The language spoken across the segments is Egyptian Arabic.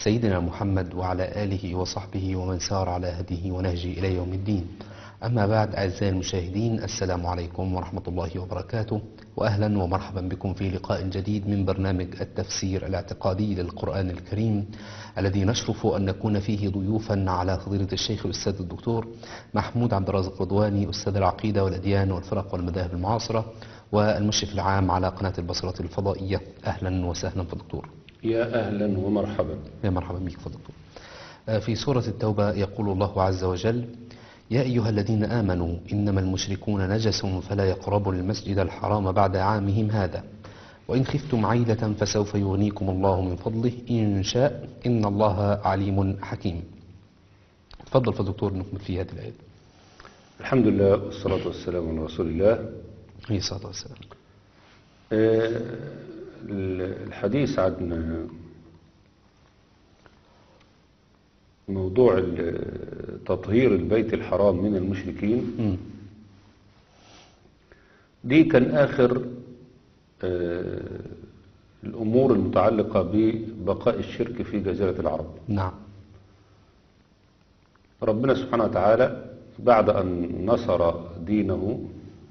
سيدنا محمد وعلى آله وصحبه ومن سار على هديه ونهجه إلى يوم الدين أما بعد أعزائي المشاهدين السلام عليكم ورحمة الله وبركاته وأهلا ومرحبا بكم في لقاء جديد من برنامج التفسير الاعتقادي للقرآن الكريم الذي نشرف أن نكون فيه ضيوفا على فضيلة الشيخ الأستاذ الدكتور محمود عبد الرازق رضواني أستاذ العقيدة والأديان والفرق والمذاهب المعاصرة والمشرف العام على قناة البصرة الفضائية أهلا وسهلا في الدكتور يا أهلا ومرحبا يا مرحبا بك في الدكتور آه، في سورة التوبة يقول الله عز وجل يا أيها الذين آمنوا إنما المشركون نجس فلا يقربوا المسجد الحرام بعد عامهم هذا وإن خفتم عيلة فسوف يغنيكم الله من فضله إن شاء إن الله عليم حكيم تفضل فالدكتور نكمل في هذه الآية الحمد لله والصلاة والسلام على رسول الله عليه الصلاة والسلام آه، الحديث عن موضوع ال- تطهير البيت الحرام من المشركين مم. دي كان آخر آه، الأمور المتعلقة ببقاء الشرك في جزيرة العرب نعم ربنا سبحانه وتعالى بعد أن نصر دينه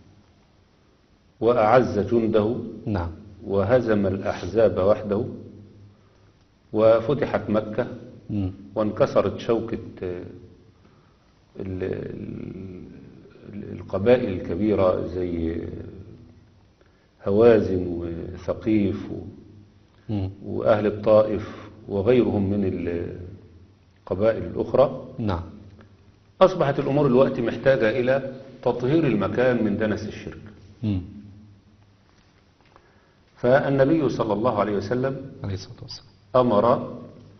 وأعز جنده نعم وهزم الأحزاب وحده وفتحت مكة مم. وانكسرت شوكة آه، ال- ال- القبائل الكبيرة زي هوازن وثقيف و- مم. وأهل الطائف وغيرهم من القبائل الأخرى نعم أصبحت الأمور الوقت محتاجة إلى تطهير المكان من دنس الشرك مم. فالنبي صلى الله عليه وسلم عليه الصلاة والسلام أمر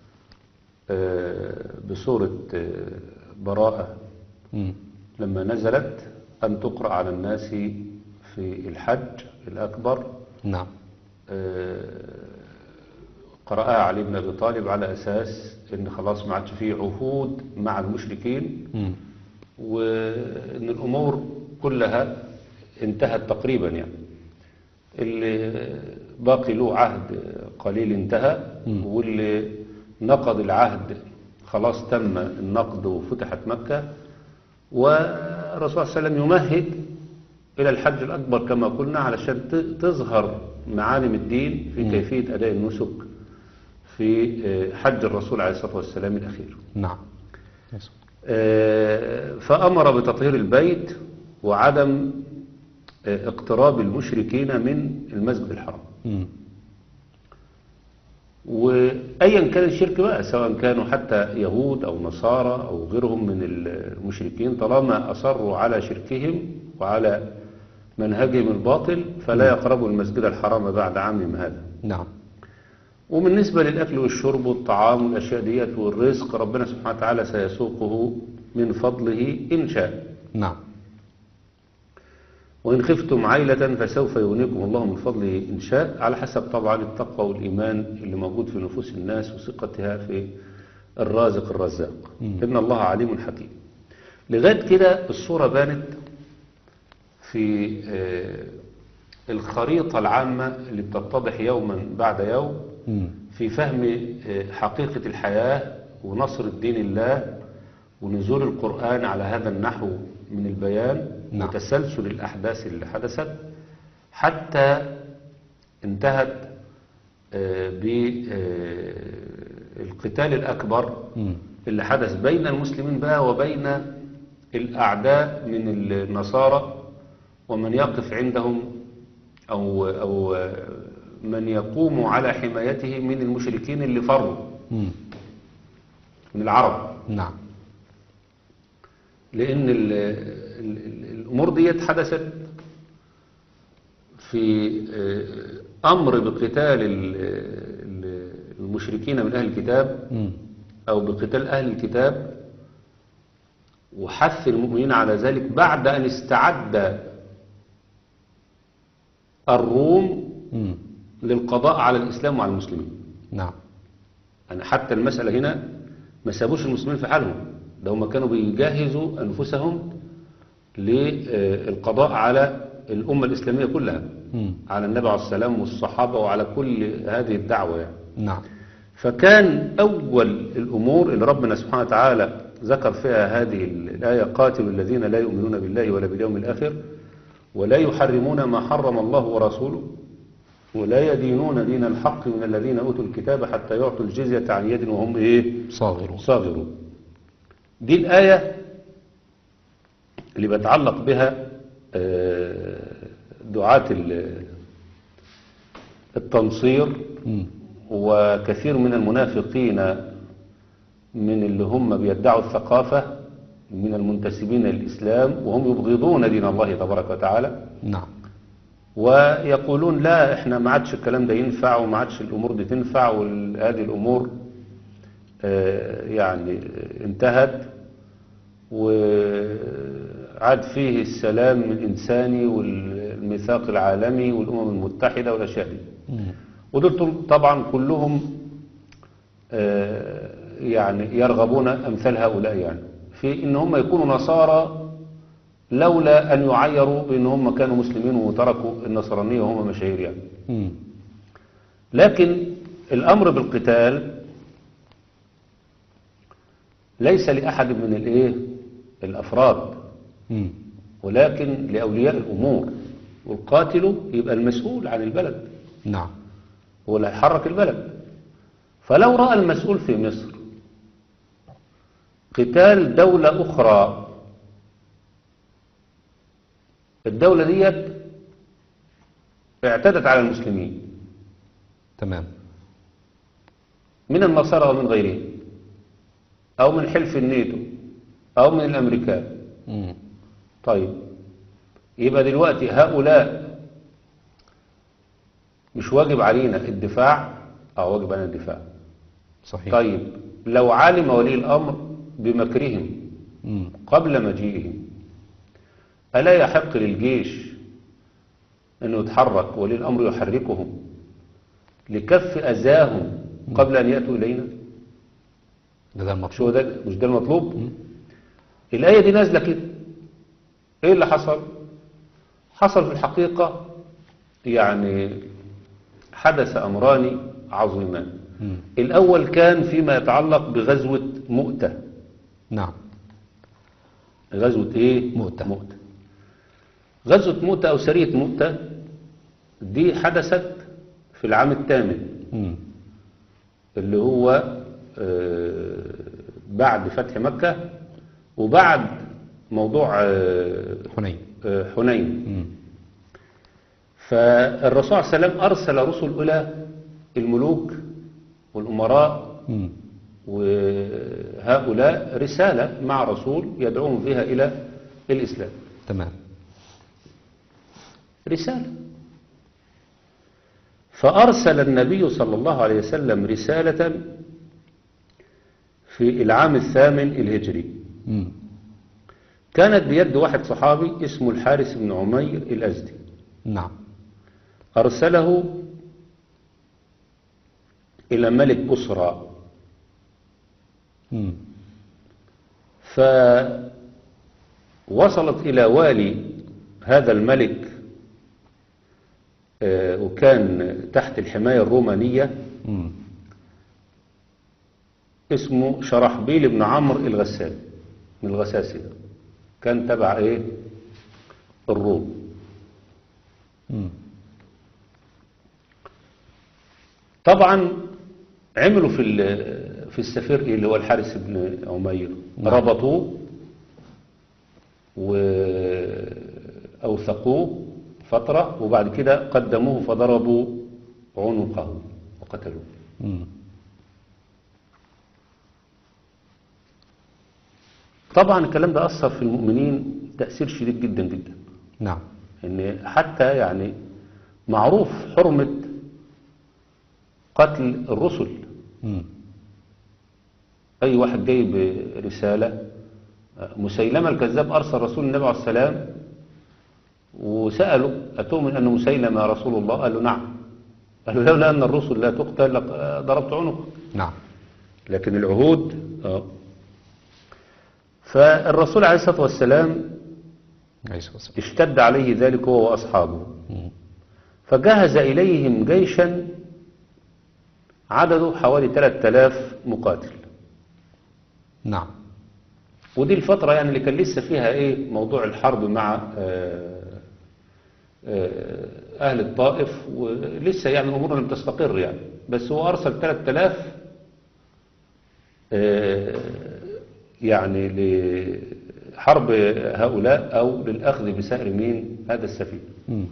آه، بسورة آه، براءة مم. لما نزلت أن تقرأ على الناس في الحج الأكبر نعم آه، قرأها علي بن أبي طالب على أساس أن خلاص ما عادش فيه عهود مع المشركين مم. وأن الأمور كلها انتهت تقريبا يعني اللي باقي له عهد قليل انتهى مم. واللي نقض العهد خلاص تم النقض وفتحت مكة والرسول صلى الله عليه وسلم يمهد إلى الحج الأكبر كما قلنا علشان ت- تظهر معالم الدين في مم. كيفية أداء النسك في آه، حج الرسول عليه الصلاة والسلام الأخير نعم يس. آه، فأمر بتطهير البيت وعدم آه، اقتراب المشركين من المسجد الحرام مم. وأيا كان الشرك بقى سواء كانوا حتى يهود أو نصارى أو غيرهم من المشركين طالما أصروا على شركهم وعلى منهجهم الباطل فلا يقربوا المسجد الحرام بعد عامهم هذا نعم وبالنسبة للأكل والشرب والطعام والأشياء ديت والرزق ربنا سبحانه وتعالى سيسوقه من فضله إن شاء نعم وإن خفتم عيلة فسوف يغنيكم الله من فضله إن شاء على حسب طبعا التقوى والإيمان اللي موجود في نفوس الناس وثقتها في الرازق الرزاق مم. إن الله عليم حكيم لغاية كده الصورة بانت في آه، الخريطة العامة اللي بتتضح يوما بعد يوم مم. في فهم آه، حقيقة الحياة ونصر الدين الله ونزول القرآن على هذا النحو من البيان نعم. وتسلسل الأحداث اللي حدثت حتى انتهت بالقتال الأكبر مم. اللي حدث بين المسلمين بقى وبين الأعداء من النصارى ومن يقف عندهم أو, أو من يقوم على حمايته من المشركين اللي فروا مم. من العرب نعم لأن ال ال ال الأمور ديت حدثت في آه، أمر بقتال ال- ال- المشركين من أهل الكتاب مم. أو بقتال أهل الكتاب وحث المؤمنين على ذلك بعد أن استعد الروم مم. للقضاء على الإسلام وعلى المسلمين نعم يعني حتى المسألة هنا ما سابوش المسلمين في حالهم ده هم كانوا بيجهزوا أنفسهم للقضاء على الأمة الإسلامية كلها مم. على النبي عليه السلام والصحابة وعلى كل هذه الدعوة يعني نعم فكان أول الأمور اللي ربنا سبحانه وتعالى ذكر فيها هذه الآية قاتل الذين لا يؤمنون بالله ولا باليوم الآخر ولا يحرمون ما حرم الله ورسوله ولا يدينون دين الحق من الذين أوتوا الكتاب حتى يعطوا الجزية عن يد وهم إيه صاغرون صاغرون دي الآية اللي بيتعلق بها آه، دعاة ال- التنصير مم. وكثير من المنافقين من اللي هم بيدعوا الثقافة من المنتسبين للإسلام وهم يبغضون دين الله تبارك وتعالى نعم ويقولون لا احنا ما عادش الكلام ده ينفع وما عادش الامور دي تنفع وهذه الامور آه، يعني انتهت وعاد فيه السلام الانساني والميثاق العالمي والامم المتحده والاشياء دي مم. ودول طبعا كلهم آه، يعني يرغبون امثال هؤلاء يعني في ان هم يكونوا نصارى لولا ان يعيروا بان هم كانوا مسلمين وتركوا النصرانيه وهم مشاهير يعني مم. لكن الامر بالقتال ليس لاحد من الايه الافراد مم. ولكن لاولياء الامور والقاتل يبقى المسؤول عن البلد نعم هو اللي هيحرك البلد فلو رأى المسؤول في مصر قتال دولة أخرى الدولة ديت اعتدت على المسلمين تمام من النصارى ومن غيرهم أو من حلف الناتو أو من الأمريكان مم. طيب يبقى دلوقتي هؤلاء مش واجب علينا الدفاع أو واجب علينا الدفاع صحيح طيب لو علم ولي الأمر بمكرهم مم. قبل مجيئهم ألا يحق للجيش أنه يتحرك ولي الأمر يحركهم لكف أذاهم قبل أن يأتوا إلينا ده ده مش هو المطلوب ده مش ده المطلوب الآية دي نازلة كده إيه اللي حصل حصل في الحقيقة يعني حدث أمران عظيمان مم. الأول كان فيما يتعلق بغزوة مؤتة نعم غزوة إيه؟ مؤتة. مؤتة غزوة مؤتة أو سرية مؤتة دي حدثت في العام الثامن مم. اللي هو آه، بعد فتح مكة وبعد موضوع آه، حنين آه، حنين مم. فالرسول صلى الله عليه وسلم أرسل رسل إلى الملوك والأمراء مم. وهؤلاء رسالة مع رسول يدعوهم فيها إلى الإسلام تمام رسالة فأرسل النبي صلى الله عليه وسلم رسالة في العام الثامن الهجري مم. كانت بيد واحد صحابي اسمه الحارث بن عمير الأزدي نعم أرسله إلى ملك بصرى مم. فوصلت إلى والي هذا الملك آه، وكان تحت الحماية الرومانية مم. اسمه شرحبيل بن عمرو الغسان من الغساسنة كان تبع ايه الروم مم. طبعا عملوا في ال- في السفير إيه اللي هو الحارس بن عمير نعم. ربطوه وأوثقوه فترة وبعد كده قدموه فضربوا عنقه وقتلوه مم. طبعا الكلام ده أثر في المؤمنين تأثير شديد جدا جدا نعم ان حتى يعني معروف حرمة قتل الرسل مم. اي واحد جاي برسالة مسيلمة الكذاب ارسل رسول النبي عليه السلام وسأله أتؤمن أن مسيلمة رسول الله قال له نعم قال له لولا أن الرسل لا تقتل لق- ضربت عنقه نعم لكن العهود آه. فالرسول عليه الصلاة والسلام عليه الصلاة والسلام اشتد عليه ذلك هو وأصحابه مم. فجهز إليهم جيشا عدده حوالي 3000 مقاتل نعم ودي الفترة يعني اللي كان لسه فيها ايه موضوع الحرب مع آه، آه، أهل الطائف ولسه يعني الأمور لم تستقر يعني بس هو أرسل 3000 آه، يعني لحرب هؤلاء أو للأخذ بسائر مين هذا السفينة مم.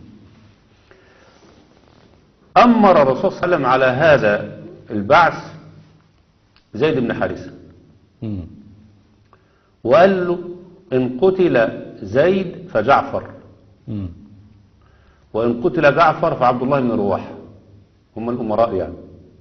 أمر الرسول صلى الله عليه وسلم على هذا البعث زيد بن حارثة مم. وقال له إن قتل زيد فجعفر مم. وإن قتل جعفر فعبد الله بن رواحة هم الأمراء يعني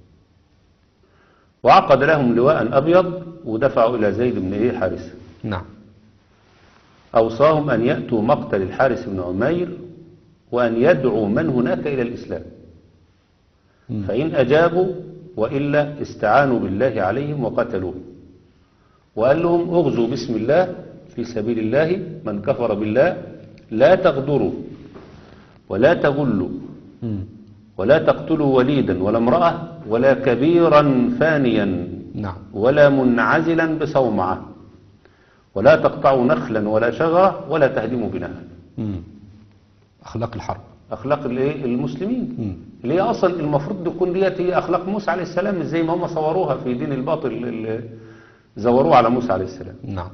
وعقد لهم لواء أبيض ودفعوا إلى زيد بن إيه حارثة نعم أوصاهم أن يأتوا مقتل الحارث بن عمير وأن يدعوا من هناك إلى الإسلام مم. فإن أجابوا وإلا استعانوا بالله عليهم وقتلوهم وقال لهم اغزوا بسم الله في سبيل الله من كفر بالله لا تغدروا ولا تغلوا مم. ولا تقتلوا وليدا ولا امرأة ولا كبيرا فانيا نعم ولا منعزلا بصومعة ولا تقطعوا نخلا ولا شجرة ولا تهدموا بناء مم. أخلاق الحرب أخلاق الإيه؟ المسلمين مم. اللي هي أصلا المفروض تكون ديت هي أخلاق موسى عليه السلام مش زي ما هم صوروها في دين الباطل اللي زوروه على موسى عليه السلام نعم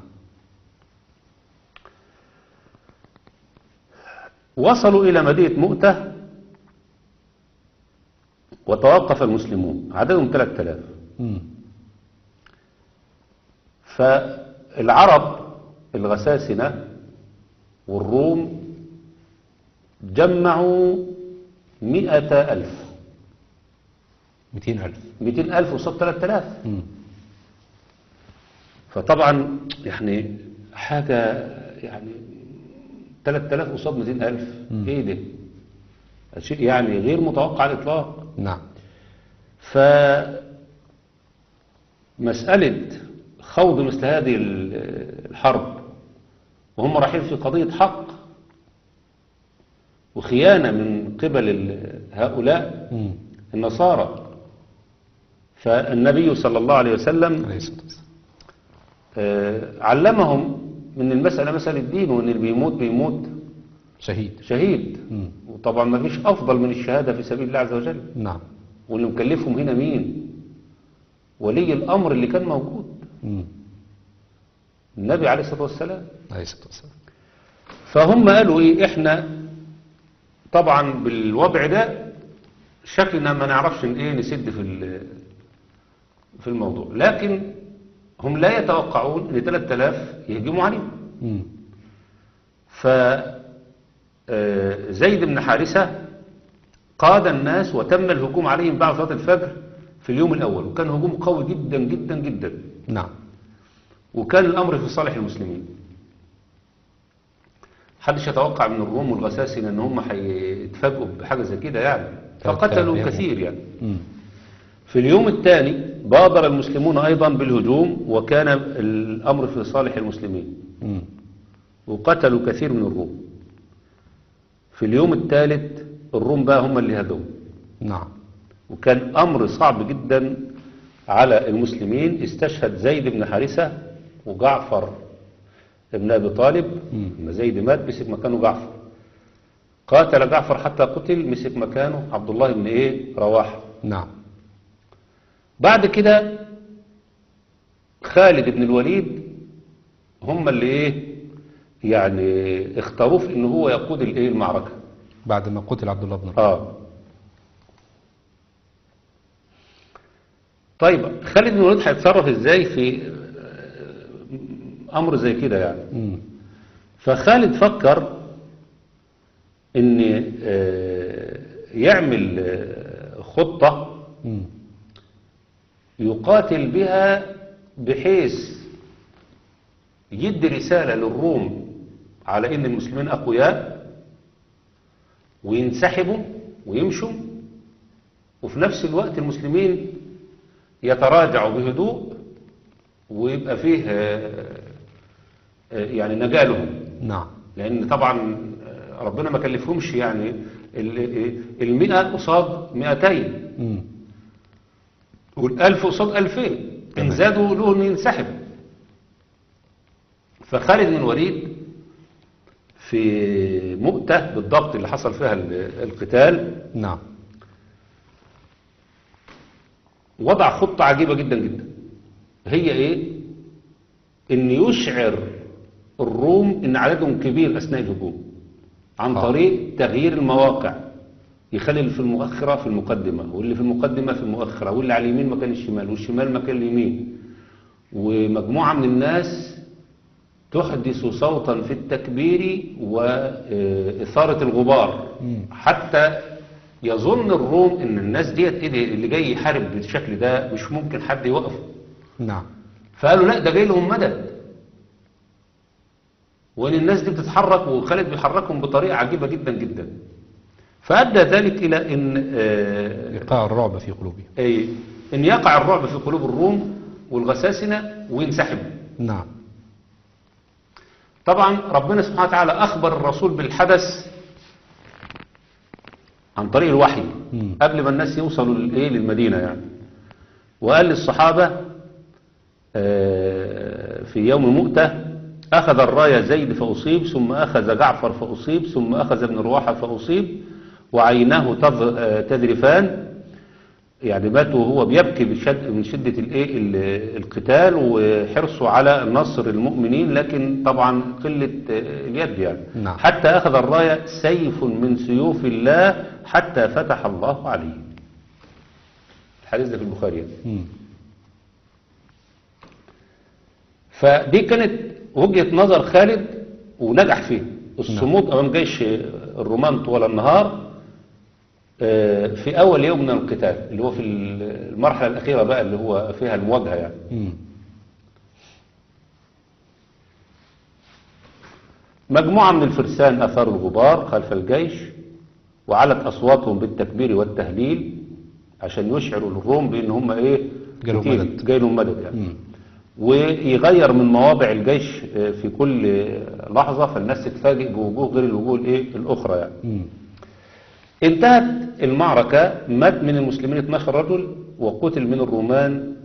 وصلوا إلى مدينة مؤتة وتوقف المسلمون عددهم 3000 مم. فالعرب الغساسنة والروم جمعوا مئة ألف مئتين ألف مئتين ألف وصد ثلاثة آلاف مم. فطبعا يعني حاجة يعني ثلاثة آلاف وصد مئتين ألف مم. إيه ده شيء يعني غير متوقع على الإطلاق نعم فمسألة خوض مثل هذه ال- الحرب وهم رايحين في قضية حق وخيانة من قبل ال- هؤلاء مم. النصارى فالنبي صلى الله عليه وسلم عليه الصلاة والسلام آه، علمهم من المسألة مسألة دين وان اللي بيموت بيموت شهيد شهيد مم. وطبعا ما فيش أفضل من الشهادة في سبيل الله عز وجل نعم واللي مكلفهم هنا مين ولي الأمر اللي كان موجود مم. النبي عليه الصلاة والسلام عليه الصلاة والسلام فهم قالوا ايه احنا طبعا بالوضع ده شكلنا ما نعرفش ان ايه نسد في ال- في الموضوع لكن هم لا يتوقعون ان 3000 يهجموا عليهم مم. ف آه، زيد بن حارثة قاد الناس وتم الهجوم عليهم بعد صلاة الفجر في اليوم الأول وكان هجوم قوي جدا جدا جدا نعم وكان الأمر في صالح المسلمين محدش يتوقع من الروم والغساسنة ان هم هيتفاجئوا بحاجة زي كده يعني فقتلوا يعني. كثير يعني مم. في اليوم الثاني بادر المسلمون أيضا بالهجوم وكان الأمر في صالح المسلمين مم. وقتلوا كثير من الروم في اليوم الثالث الروم بقى هم اللي هدوا نعم وكان أمر صعب جدا على المسلمين استشهد زيد بن حارثة وجعفر ابن أبي طالب مم. لما زيد مات مسك مكانه جعفر قاتل جعفر حتى قتل مسك مكانه عبد الله بن إيه رواحة نعم بعد كده خالد بن الوليد هم اللي إيه يعني اختاروه في إن هو يقود الإيه المعركة بعد ما قتل عبد الله بن رواحة اه طيب خالد بن الوليد هيتصرف ازاي في آه، امر زي كده يعني مم. فخالد فكر ان آه، يعمل آه، خطة مم. يقاتل بها بحيث يدي رسالة للروم على ان المسلمين اقوياء وينسحبوا ويمشوا وفي نفس الوقت المسلمين يتراجعوا بهدوء ويبقى فيه آه، آه، يعني نجاة لهم نعم لأن طبعا آه، ربنا ما كلفهمش يعني ال- المئة قصاد مئتين مم. والألف قصاد ألفين إن تمام. زادوا له إن ينسحب فخالد بن الوليد في مؤتة بالضبط اللي حصل فيها ال- القتال نعم وضع خطة عجيبة جدا جدا هي ايه ان يشعر الروم ان عددهم كبير اثناء الهجوم عن آه. طريق تغيير المواقع يخلي اللي في المؤخرة في المقدمة واللي في المقدمة في المؤخرة واللي على اليمين مكان الشمال والشمال مكان اليمين ومجموعة من الناس تحدث صوتا في التكبير وإثارة الغبار حتى يظن الروم ان الناس ديت ايه ده اللي جاي يحارب بالشكل ده مش ممكن حد يوقفه نعم فقالوا لا ده جاي لهم مدد وان الناس دي بتتحرك وخالد بيحركهم بطريقه عجيبه جدا جدا فادى ذلك الى ان آه، إيقاع الرعب في قلوبهم أي ان يقع الرعب في قلوب الروم والغساسنه وينسحبوا نعم طبعا ربنا سبحانه وتعالى اخبر الرسول بالحدث عن طريق الوحي مم. قبل ما الناس يوصلوا للايه للمدينه يعني وقال للصحابه آه، في يوم مؤتة أخذ الراية زيد فأصيب ثم أخذ جعفر فأصيب ثم أخذ ابن رواحة فأصيب وعيناه تض- آه، تذرفان يعني مات وهو بيبكي بشد من شدة الايه ال- القتال وحرصه على نصر المؤمنين لكن طبعا قلة آه، اليد يعني نعم. حتى أخذ الراية سيف من سيوف الله حتى فتح الله عليه الحديث ده في البخاري يعني. مم. فدي كانت وجهة نظر خالد ونجح فيها الصمود أمام جيش الرومان طوال النهار آه، في أول يوم من القتال اللي هو في المرحلة الأخيرة بقى اللي هو فيها المواجهة يعني مم. مجموعة من الفرسان أثاروا الغبار خلف الجيش وعلت أصواتهم بالتكبير والتهليل عشان يشعروا الروم بأن هم إيه جالهم كتير، مدد. جاي لهم مدد يعني مم. ويغير من مواضع الجيش آه، في كل آه، لحظة فالناس تتفاجئ بوجوه غير الوجوه الإيه الأخرى يعني مم. انتهت المعركة مات من المسلمين 12 رجل وقتل من الرومان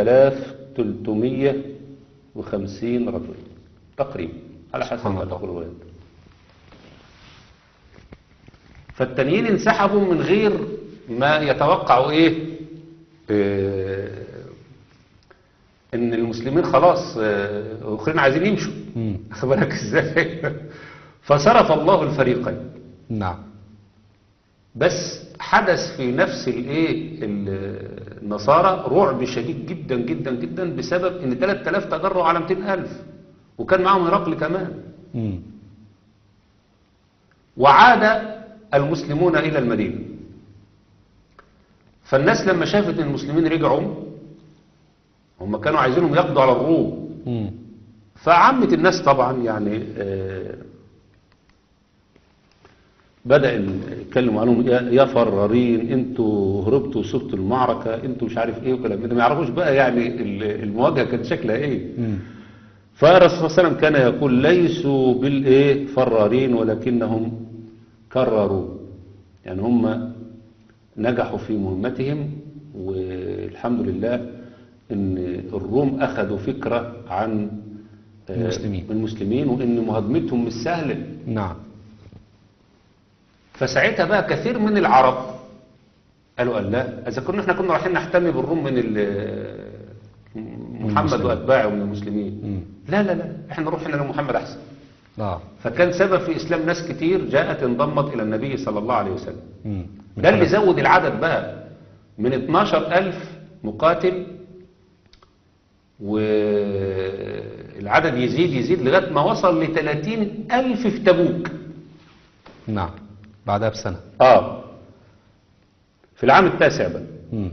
3350 رجل تقريبا على حسب سبحان ما الله. تقول الولاد فالتانيين انسحبوا من غير ما يتوقعوا ايه آه، ان المسلمين خلاص آه، الاخرين عايزين يمشوا مم. واخد بالك ازاي فصرف الله الفريقين نعم بس حدث في نفس الايه ال- النصارى رعب شديد جدا جدا جدا بسبب ان 3000 تجروا على 200000 وكان معاهم هرقل كمان مم. وعاد المسلمون الى المدينه فالناس لما شافت ان المسلمين رجعوا هم كانوا عايزينهم يقضوا على الروم مم. فعامة الناس طبعا يعني آه، بدأ ال- يتكلموا عنهم يا يا فرارين انتوا هربتوا وسبتوا المعركة انتوا مش عارف ايه وكلام ده ما يعرفوش بقى يعني ال- المواجهة كانت شكلها ايه مم. فالرسول صلى الله عليه وسلم كان يقول ليسوا بالايه فرارين ولكنهم كرروا يعني هم نجحوا في مهمتهم والحمد لله ان الروم اخذوا فكرة عن آه، المسلمين. المسلمين وان مهاجمتهم مش سهلة نعم فساعتها بقى كثير من العرب قالوا قال لا اذا كنا احنا كنا رايحين نحتمي بالروم من ال- محمد المسلمين. واتباعه من المسلمين مم. لا لا لا احنا نروح هنا لمحمد احسن اه فكان سبب في اسلام ناس كتير جاءت انضمت الى النبي صلى الله عليه وسلم مم. ده اللي زود العدد بقى من 12000 مقاتل والعدد يزيد يزيد لغايه ما وصل ل 30000 في تبوك نعم بعدها بسنة اه في العام التاسع بقى مم.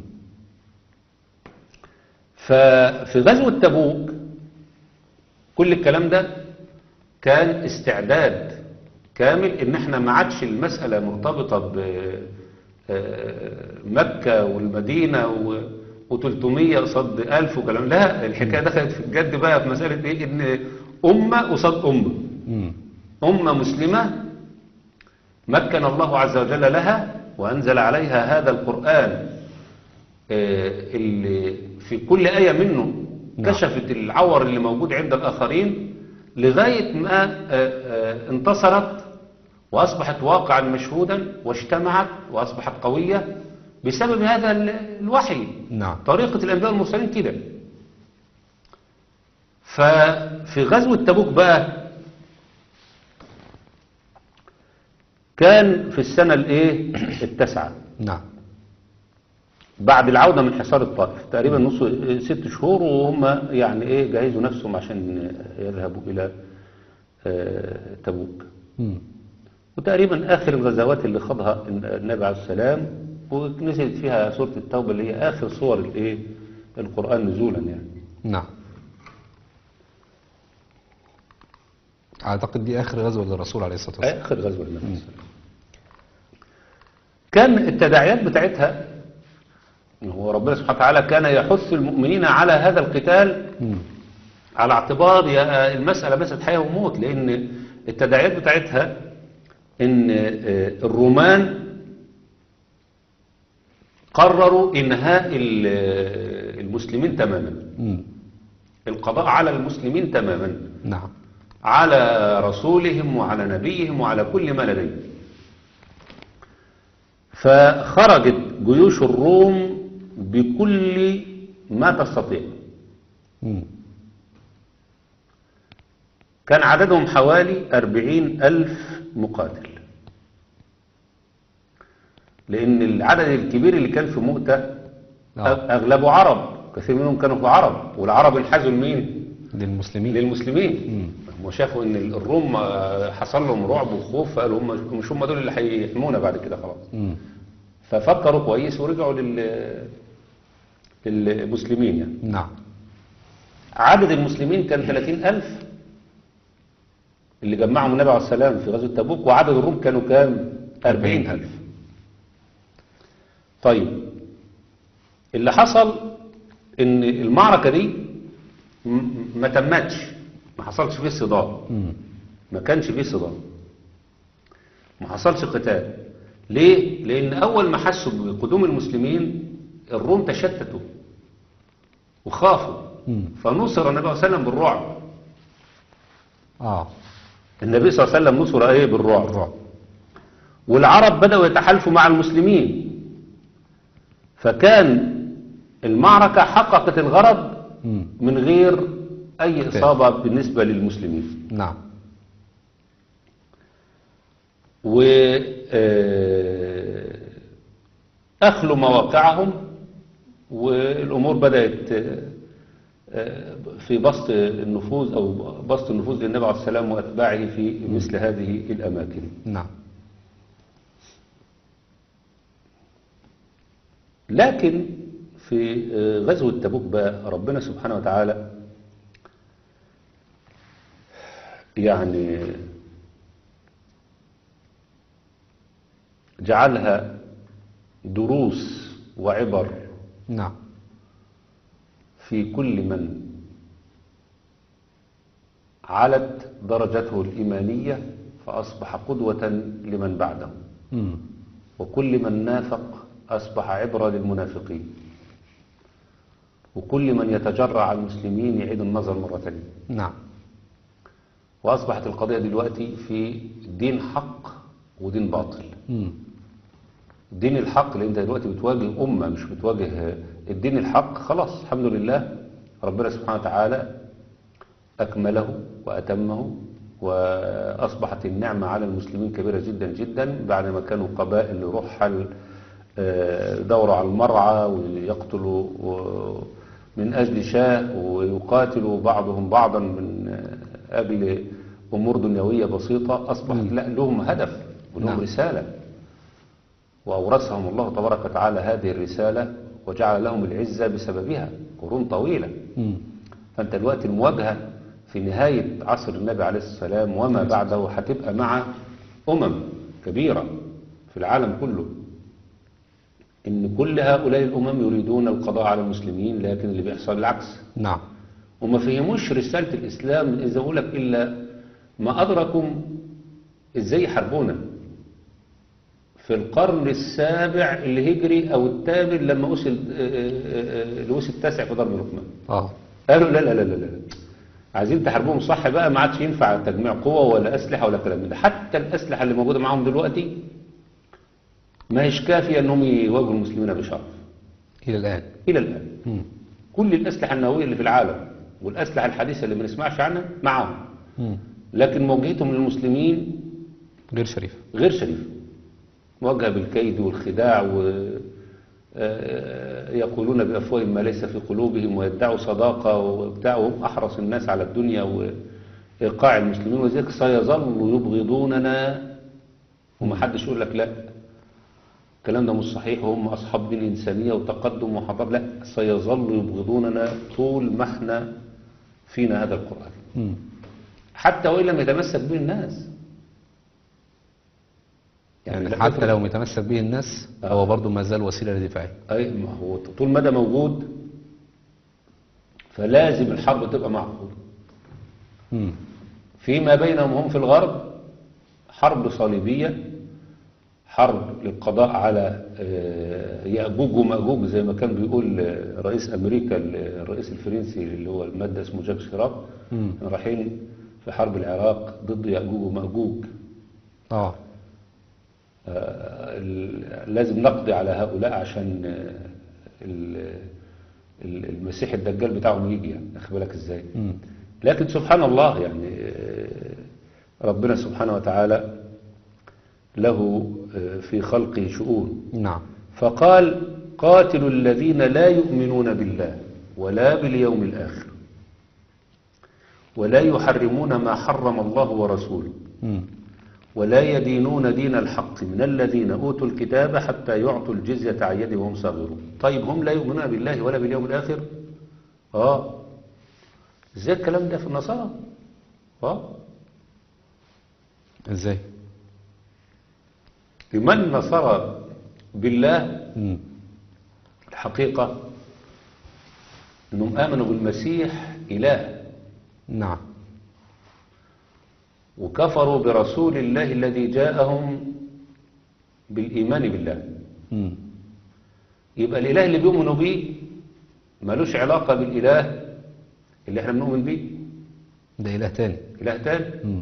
ففي غزوة تبوك كل الكلام ده كان استعداد كامل ان احنا ما عادش المسألة مرتبطة ب آه، مكة والمدينة و300 قصاد 1000 وكلام لا الحكاية دخلت في الجد بقى في مسألة ايه ان أمة قصاد أمة مم. أمة مسلمة مكن الله عز وجل لها وأنزل عليها هذا القرآن آه، اللي في كل آية منه نعم. كشفت العور اللي موجود عند الآخرين لغاية ما آه، آه، انتصرت وأصبحت واقعا مشهودا واجتمعت وأصبحت قوية بسبب هذا ال- الوحي نعم طريقة الأنبياء المرسلين كده ففي غزوة تبوك بقى كان في السنة الايه التاسعة نعم بعد العودة من حصار الطائف تقريبا نص ست شهور وهم يعني ايه جهزوا نفسهم عشان يذهبوا الى آه، تبوك مم. وتقريبا اخر الغزوات اللي خاضها النبي عليه السلام ونزلت فيها سورة التوبة اللي هي اخر صور الايه القرآن نزولا يعني نعم أعتقد دي آخر غزوة للرسول عليه الصلاة والسلام آخر غزوة للنبي صلى الله عليه وسلم. كان التداعيات بتاعتها هو ربنا سبحانه وتعالى كان يحث المؤمنين على هذا القتال مم. على اعتبار يا- المسألة مسألة حياة وموت لأن التداعيات بتاعتها إن آه، الرومان قرروا إنهاء ال- آه، المسلمين تماما مم. القضاء على المسلمين تماما نعم على رسولهم وعلى نبيهم وعلى كل ما لديهم فخرجت جيوش الروم بكل ما تستطيع مم. كان عددهم حوالي أربعين ألف مقاتل لأن العدد الكبير اللي كان في مؤتة آه. أغلبه عرب كثير منهم كانوا في عرب والعرب انحازوا لمين؟ للمسلمين للمسلمين مم. هم شافوا ان الروم آه، حصل لهم رعب وخوف فقالوا هم مش هم دول اللي هيحمونا بعد كده خلاص مم. ففكروا كويس ورجعوا لل للمسلمين يعني نعم عدد المسلمين كان 30000 اللي جمعهم النبي عليه السلام في غزوة تبوك وعدد الروم كانوا كام 40000 طيب اللي حصل ان المعركة دي م- ما تمتش ما حصلش فيه صدام مم. ما كانش فيه صدام ما حصلش قتال ليه؟ لأن أول ما حسوا بقدوم المسلمين الروم تشتتوا وخافوا مم. فنصر النبي صلى الله عليه وسلم بالرعب آه النبي صلى الله عليه وسلم نصر ايه بالرعب الرعب والعرب بدأوا يتحالفوا مع المسلمين فكان المعركة حققت الغرض مم. من غير أي قتال. إصابة بالنسبة للمسلمين نعم و آه، أخلوا مواقعهم والأمور بدأت آه، آه، في بسط النفوذ أو بسط النفوذ للنبي عليه السلام وأتباعه في مثل هذه الأماكن نعم لكن في آه، غزوة تبوك بقى ربنا سبحانه وتعالى يعني جعلها دروس وعبر نعم في كل من علت درجته الإيمانية فأصبح قدوة لمن بعده مم. وكل من نافق أصبح عبرة للمنافقين وكل من يتجرع على المسلمين يعيد النظر مرة ثانية نعم وأصبحت القضية دلوقتي في دين حق ودين باطل مم. الدين الحق لأن أنت دلوقتي بتواجه أمة مش بتواجه الدين الحق خلاص الحمد لله ربنا سبحانه وتعالى أكمله وأتمه وأصبحت النعمة على المسلمين كبيرة جدا جدا بعد ما كانوا قبائل يروح حل آه، دوروا على المرعى ويقتلوا و- من أجل شاه ويقاتلوا بعضهم بعضا من آه، أجل أمور دنيوية بسيطة أصبحت لا لهم هدف ولهم نعم. رسالة وأورثهم الله تبارك وتعالى هذه الرسالة وجعل لهم العزة بسببها قرون طويلة مم. فأنت دلوقتي المواجهة في نهاية عصر النبي عليه الصلاة والسلام وما بعده هتبقى مع أمم كبيرة في العالم كله إن كل هؤلاء الأمم يريدون القضاء على المسلمين لكن اللي بيحصل العكس نعم وما فهموش رسالة الإسلام إذا أقول لك إلا ما أدركم إزاي يحاربونا في القرن السابع الهجري او الثامن لما وصل آه، آه، آه، لويس التاسع في ضرب العثمان اه قالوا لا لا لا لا لا عايزين تحاربوهم صح بقى ما عادش ينفع تجميع قوة ولا أسلحة ولا كلام من ده حتى الأسلحة اللي موجودة معاهم دلوقتي ما هيش كافية أنهم يواجهوا المسلمين بشرف الى الان إلى الآن مم. كل الأسلحة النووية اللي في العالم والأسلحة الحديثة اللي ما نسمعش عنها معاهم مم. لكن مواجهتهم للمسلمين غير شريف غير شريفة موجهة بالكيد والخداع و آه، يقولون بأفواههم ما ليس في قلوبهم ويدعوا صداقة وبتاع وهم أحرص الناس على الدنيا وإيقاع المسلمين وذلك سيظل يبغضوننا ومحدش يقول لك لا الكلام ده مش صحيح وهم أصحاب دين إنسانية وتقدم وحضارة لا سيظل يبغضوننا طول ما احنا فينا هذا القرآن مم. حتى وإن لم يتمسك به الناس يعني ده حتى فكرة. لو متمسك به الناس آه. هو برضه ما زال وسيله لدفاعه أي ما هو طول ما ده موجود فلازم الحرب تبقى معقولة مم. فيما بينهم هم في الغرب حرب صليبية حرب للقضاء على آه، يأجوج ومأجوج زي ما كان بيقول آه، رئيس أمريكا الرئيس الفرنسي اللي هو المادة اسمه جاك شيراك مم. رايحين في حرب العراق ضد يأجوج ومأجوج اه آه، ال- لازم نقضي على هؤلاء عشان آه، ال- ال- المسيح الدجال بتاعهم يجي يعني اخد بالك ازاي مم. لكن سبحان الله يعني آه، ربنا سبحانه وتعالى له آه، في خلقه شؤون نعم فقال قاتلوا الذين لا يؤمنون بالله ولا باليوم الآخر ولا يحرمون ما حرم الله ورسوله مم. ولا يدينون دين الحق من الذين أوتوا الكتاب حتى يعطوا الجزية عن يد وهم صاغرون طيب هم لا يؤمنون بالله ولا باليوم الآخر آه ازاي الكلام ده في النصارى آه ازاي لمن نصر بالله مم. الحقيقة أنهم آمنوا بالمسيح إله نعم وكفروا برسول الله الذي جاءهم بالإيمان بالله مم. يبقى الإله اللي بيؤمنوا بيه ملوش علاقة بالإله اللي احنا بنؤمن بيه ده اله تاني إله تاني مم.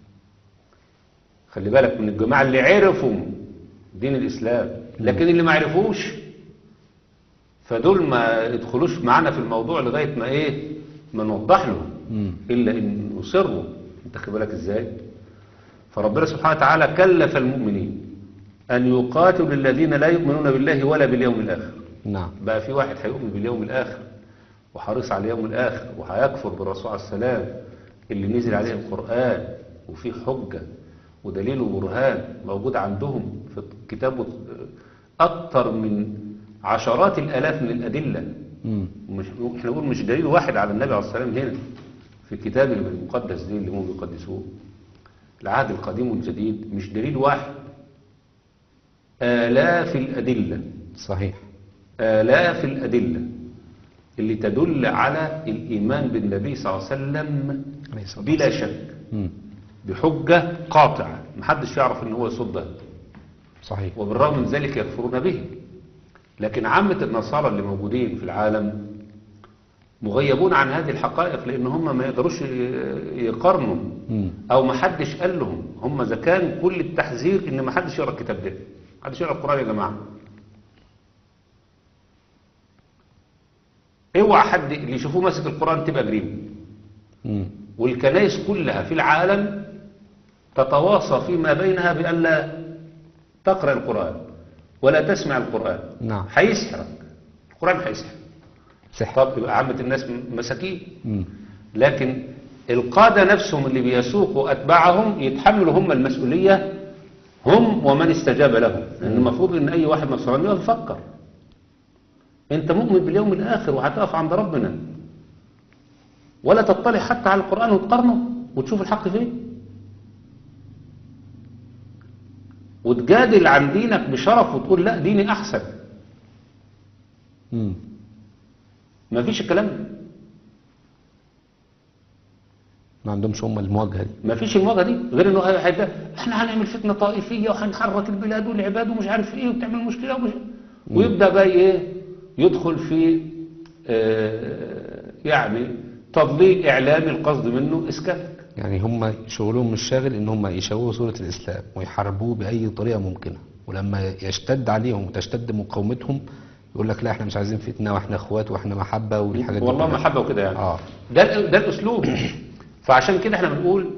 خلي بالك من الجماعة اللي عرفوا دين الإسلام لكن اللي ما عرفوش فدول ما يدخلوش معانا في الموضوع لغاية ما إيه ما نوضح لهم مم. إلا إن يصروا أنت خلي بالك إزاي فربنا سبحانه وتعالى كلف المؤمنين أن يقاتلوا الذين لا يؤمنون بالله ولا باليوم الآخر نعم بقى في واحد هيؤمن باليوم الآخر وحريص على اليوم الآخر وهيكفر بالرسول عليه السلام اللي نزل عليه القرآن وفيه حجة ودليل وبرهان موجود عندهم في الكتاب أكثر من عشرات الآلاف من الأدلة مم. مش احنا نقول مش دليل واحد على النبي عليه السلام هنا في الكتاب المقدس دي اللي هم بيقدسوه العهد القديم والجديد مش دليل واحد آلاف الأدلة صحيح آلاف الأدلة اللي تدل على الإيمان بالنبي صلى الله عليه وسلم عليه الصلاة بلا شك مم. بحجة قاطعة محدش يعرف ان هو يصدها صحيح وبالرغم من ذلك يكفرون به لكن عامة النصارى اللي موجودين في العالم مغيبون عن هذه الحقائق لان هم ما يقدروش ي- يقارنوا مم. او ما حدش قال لهم هم اذا كان كل التحذير ان ما حدش يقرا الكتاب ده ما حدش يقرا القران يا جماعه اوعى حد اللي يشوفوه ماسك القران تبقى جريمه مم. والكنائس كلها في العالم تتواصى فيما بينها بأن لا تقرأ القرآن ولا تسمع القرآن نعم هيسحرك القرآن هيسحرك سحر طب يبقى عامة الناس مساكين مم. لكن القادة نفسهم اللي بيسوقوا أتباعهم يتحملوا هم المسؤولية هم ومن استجاب لهم لأن المفروض إن أي واحد نصراني يقف يفكر أنت مؤمن باليوم الآخر وهتقف عند ربنا ولا تطلع حتى على القرآن وتقارنه وتشوف الحق فين وتجادل عن دينك بشرف وتقول لا ديني أحسن مم. ما فيش الكلام ده ما عندهمش هم المواجهة دي ما فيش المواجهه دي غير انه هي- هيدا احنا هنعمل فتنه طائفيه وهنحرك البلاد والعباد ومش عارف ايه وتعمل مشكله ومش ويبدا بقى ايه يدخل في آه يعني تضليل اعلامي القصد منه اسكاتك يعني هم شغلهم مش شاغل ان هم يشوهوا صورة الاسلام ويحاربوه باي طريقة ممكنة ولما يشتد عليهم وتشتد مقاومتهم يقول لك لا احنا مش عايزين فتنة واحنا اخوات واحنا محبة والحاجات دي والله كلها. محبه وكده يعني اه ده ال- ده الاسلوب فعشان كده احنا بنقول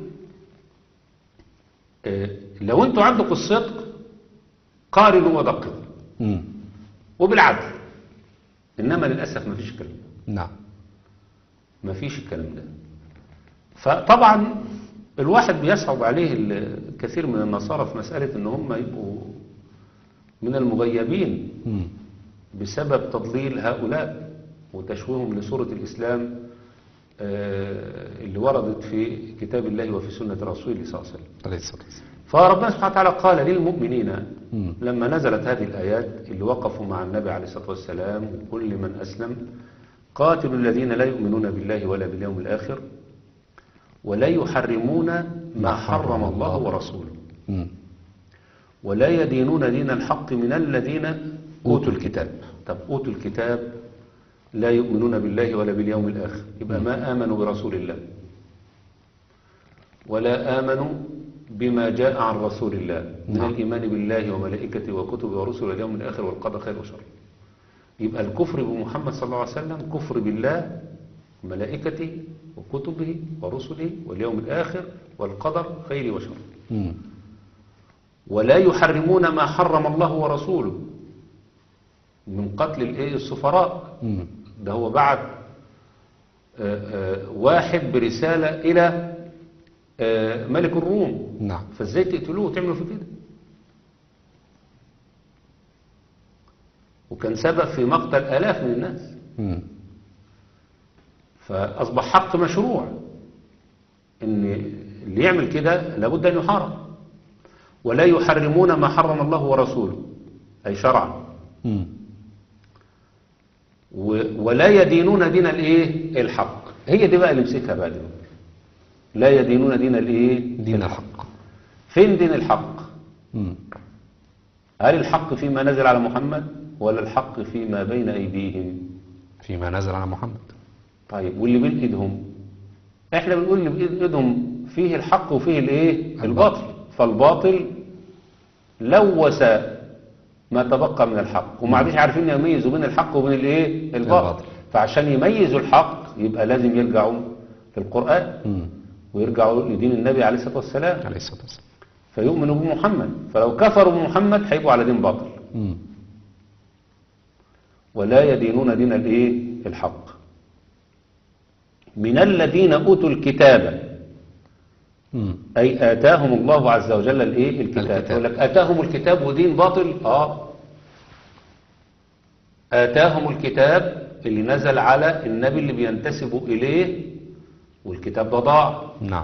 آه، لو انتوا عندكم الصدق قارنوا ودققوا امم وبالعدل انما للاسف ما فيش الكلام ده نعم ما فيش الكلام ده فطبعا الواحد بيصعب عليه الكثير من النصارى في مسألة ان هم يبقوا من المغيبين امم بسبب تضليل هؤلاء وتشويههم لصورة الإسلام آه، اللي وردت في كتاب الله وفي سنة رسوله صلى الله عليه وسلم عليه الصلاة والسلام فربنا سبحانه وتعالى قال للمؤمنين مم. لما نزلت هذه الآيات اللي وقفوا مع النبي عليه الصلاة والسلام وكل من أسلم قاتلوا الذين لا يؤمنون بالله ولا باليوم الآخر ولا يحرمون ما حرم الله ورسوله امم ولا يدينون دين الحق من الذين أوتوا الكتاب طب أوتوا الكتاب لا يؤمنون بالله ولا باليوم الآخر يبقى ما آمنوا برسول الله ولا آمنوا بما جاء عن رسول الله من نعم. الإيمان بالله وملائكته وكتبه ورسله واليوم الآخر والقدر خير وشر يبقى الكفر بمحمد صلى الله عليه وسلم كفر بالله وملائكته وكتبه ورسله واليوم الآخر والقدر خير وشر امم ولا يحرمون ما حرم الله ورسوله من قتل الايه السفراء امم ده هو بعت آه، آه، واحد برسالة إلى آه، ملك الروم نعم فازاي تقتلوه وتعملوا في كده وكان سبب في مقتل آلاف من الناس امم فأصبح حق مشروع إن اللي يعمل كده لابد أن يحارب ولا يحرمون ما حرم الله ورسوله أي شرعا امم و- ولا يدينون دين الايه الحق هي دي بقى اللي مسكها بقى دي لا يدينون دين الايه دين الحق فين دين الحق امم هل الحق فيما نزل على محمد ولا الحق فيما بين ايديهم فيما نزل على محمد طيب واللي بين ايدهم احنا بنقول اللي بين ايدهم فيه الحق وفيه الايه الباطل فالباطل لوث ما تبقى من الحق وما عادش عارفين يميزوا بين الحق وبين الايه الباطل الباطل. فعشان يميزوا الحق يبقى لازم يرجعوا للقرآن امم ويرجعوا لدين النبي عليه الصلاة والسلام عليه الصلاة والسلام فيؤمنوا بمحمد فلو كفروا بمحمد هيبقوا على دين باطل امم ولا يدينون دين الايه الحق من الذين اوتوا الكتاب امم اي اتاهم الله عز وجل الايه الكتاب الكتاب. يقول لك اتاهم الكتاب ودين باطل اه اتاهم الكتاب اللي نزل على النبي اللي بينتسبوا اليه والكتاب ده ضاع نعم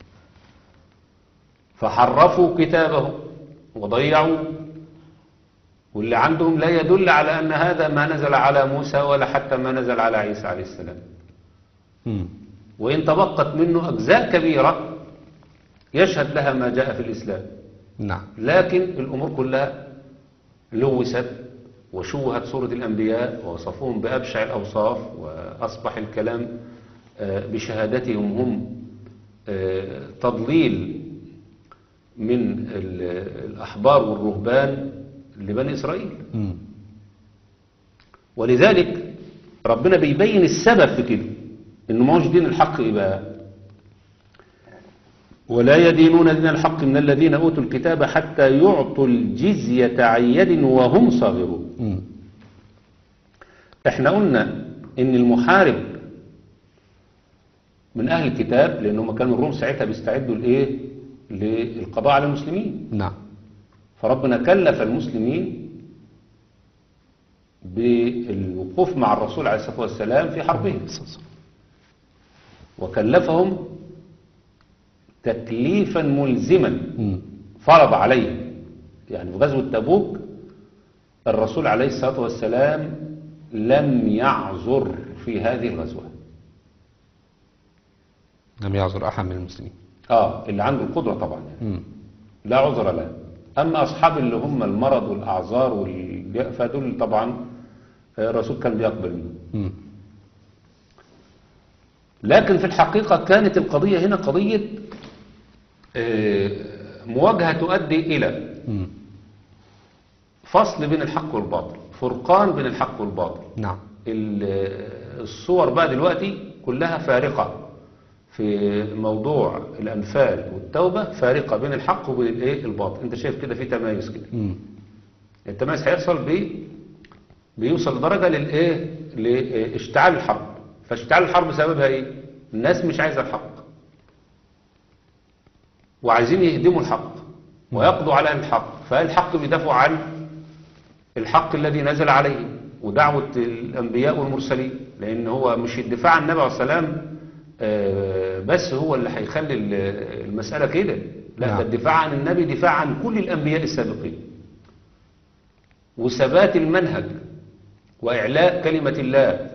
فحرفوا كتابه وضيعوا واللي عندهم لا يدل على أن هذا ما نزل على موسى ولا حتى ما نزل على عيسى عليه السلام امم وإن تبقت منه أجزاء كبيرة يشهد لها ما جاء في الإسلام نعم لكن الأمور كلها لوثت وشوهت صورة الأنبياء ووصفوهم بأبشع الأوصاف وأصبح الكلام آه، بشهادتهم هم آه، تضليل من ال- الأحبار والرهبان لبني إسرائيل امم ولذلك ربنا بيبين السبب في كده انه ما هوش دين الحق يبقى ولا يدينون دين الحق من الذين اوتوا الكتاب حتى يعطوا الجزية عن يد وهم صاغرون امم احنا قلنا ان المحارب من اهل الكتاب لانهم كانوا الروم ساعتها بيستعدوا لايه للقضاء على المسلمين نعم فربنا كلف المسلمين بالوقوف مع الرسول عليه الصلاة والسلام في حربهم وكلفهم تكليفا ملزما امم فرض عليهم يعني في غزوة تبوك الرسول عليه الصلاة والسلام لم يعذر في هذه الغزوة لم يعذر أحد من المسلمين اه اللي عنده القدرة طبعا يعني. مم. لا عذر له أما أصحاب اللي هم المرض والأعذار وال... فدول طبعا آه، الرسول كان بيقبل منهم مم. لكن في الحقيقة كانت القضية هنا قضية آه، مواجهة تؤدي إلى مم. فصل بين الحق والباطل فرقان بين الحق والباطل نعم ال- الصور بقى دلوقتي كلها فارقة في موضوع الأنفال والتوبة فارقة بين الحق وبين الايه الباطل انت شايف كده في تمايز كده مم. التمايز هيحصل ب بيوصل لدرجة للايه لاشتعال الحرب فاشتعال الحرب سببها ايه الناس مش عايزة الحق وعايزين يهدموا الحق ويقضوا على أهل الحق فالحق بيدافعوا عن الحق الذي نزل عليه ودعوة الأنبياء والمرسلين لأن هو مش الدفاع عن النبي عليه السلام آه، بس هو اللي هيخلي ال- المسألة كده لا نعم. ده الدفاع عن النبي دفاع عن كل الأنبياء السابقين وثبات المنهج وإعلاء كلمة الله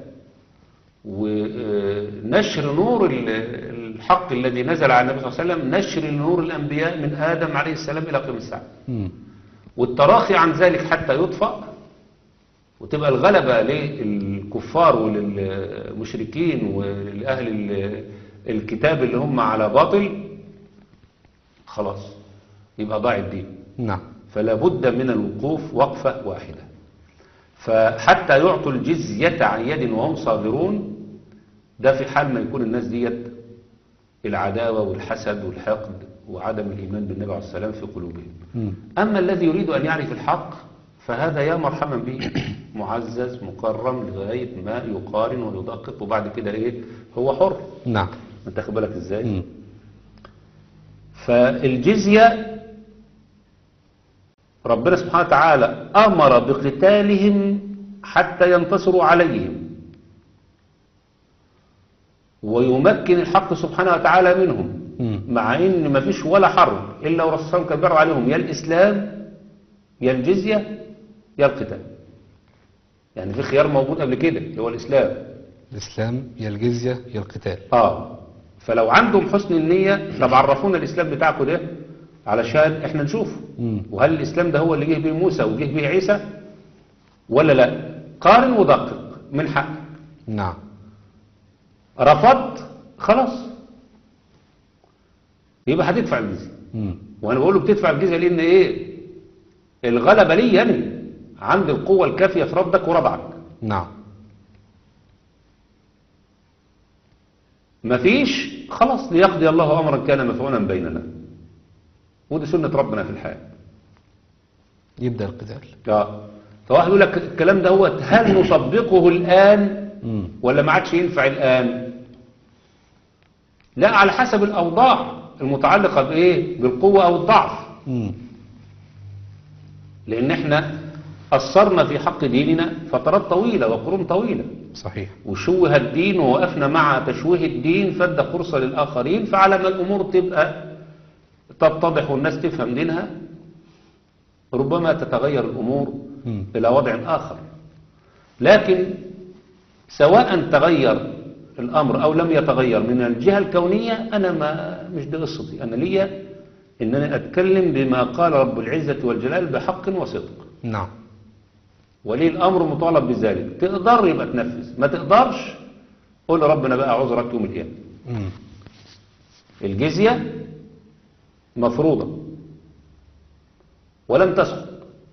ونشر نور ال- الحق الذي نزل على النبي صلى الله عليه وسلم نشر نور الأنبياء من آدم عليه السلام إلى قيام الساعة مم. والتراخي عن ذلك حتى يطفأ وتبقى الغلبة للكفار وللمشركين ولأهل ال- الكتاب اللي هم على باطل خلاص يبقى ضاع الدين نعم فلا بد من الوقوف وقفة واحدة فحتى يعطوا الجزية عن يد وهم صاغرون ده في حال ما يكون الناس ديت العداوة والحسد والحقد وعدم الإيمان بالنبي عليه السلام في قلوبهم مم. أما الذي يريد أن يعرف الحق فهذا يا مرحبا به معزز مكرم لغاية ما يقارن ويدقق وبعد كده إيه هو حر نعم انت خد بالك ازاي مم. فالجزية ربنا سبحانه وتعالى أمر بقتالهم حتى ينتصروا عليهم ويمكن الحق سبحانه وتعالى منهم مم. مع ان ما فيش ولا حرب الا والرسول صلى الله عليه وسلم كان بيعرض عليهم يا الاسلام يا الجزيه يا القتال يعني في خيار موجود قبل كده اللي هو الاسلام الإسلام يا الجزية يا القتال اه فلو عندهم حسن النية طب عرفونا الإسلام بتاعكم ده علشان احنا نشوفه مم. وهل الإسلام ده هو اللي جه به موسى وجه به عيسى ولا لا قارن ودقق من حقك نعم رفضت خلاص يبقى هتدفع الجزية مم. وانا بقول له بتدفع الجزية لان ايه الغلبة لي يعني عندي القوة الكافية في ردك وردعك نعم مفيش خلاص ليقضي الله امرا كان مفعولا بيننا ودي سنة ربنا في الحياة يبدأ القتال اه فواحد يقول لك الكلام ده هو هل نطبقه الآن مم. ولا ما عادش ينفع الآن لا على حسب الأوضاع المتعلقة بإيه بالقوة أو الضعف مم. لأن احنا قصرنا في حق ديننا فترات طويلة وقرون طويلة صحيح وشوه الدين ووقفنا مع تشويه الدين فادى فرصة للآخرين فعلى ما الأمور تبقى تتضح والناس تفهم دينها ربما تتغير الأمور مم. إلى وضع آخر لكن سواء تغير الأمر أو لم يتغير من الجهة الكونية أنا ما مش دي قصتي أنا ليا إن أنا أتكلم بما قال رب العزة والجلال بحق وصدق نعم ولي الأمر مطالب بذلك تقدر يبقى تنفذ ما تقدرش قول ربنا بقى عذرك يوم القيامة مم. الجزية مفروضة ولم تسقط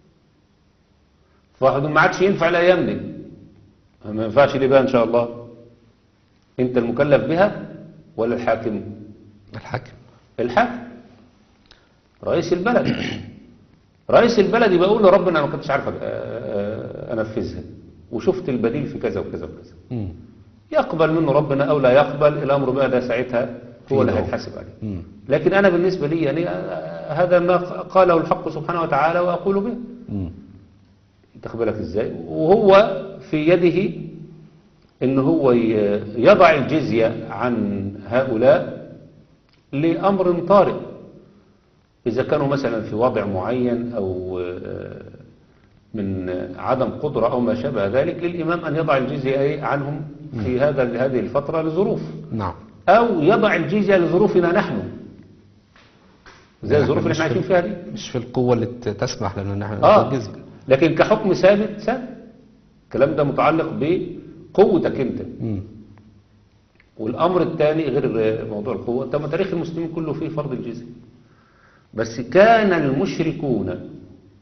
فواحد ما عادش ينفع الأيام دي ما ينفعش ليه بقى إن شاء الله أنت المكلف بها ولا الحاكم الحاكم الحاكم رئيس البلد رئيس البلد يبقى يقول لربنا أنا ما كنتش عارف أ- أ- أنفذها وشفت البديل في كذا وكذا وكذا مم. يقبل منه ربنا أو لا يقبل الأمر بقى ده ساعتها هو اللي في هيتحاسب عليه مم. لكن أنا بالنسبة لي يعني آه، هذا ما قاله الحق سبحانه وتعالى وأقول به مم. تاخد بالك إزاي وهو في يده إن هو ي- يضع الجزية عن هؤلاء لأمر طارئ إذا كانوا مثلا في وضع معين أو آه، من عدم قدرة أو ما شابه ذلك للإمام أن يضع الجزية إيه عنهم في هذا هذه الفترة لظروف نعم أو يضع الجزية لظروفنا نحن زي يعني الظروف اللي مش احنا عايشين في- فيها دي مش في القوة اللي ت- تسمح لنا ان احنا اه ناخد جزية لكن كحكم ثابت ثابت الكلام ده متعلق بقوتك انت مم. والامر الثاني غير موضوع القوه طب ما تاريخ المسلمين كله فيه فرض الجزيه بس كان المشركون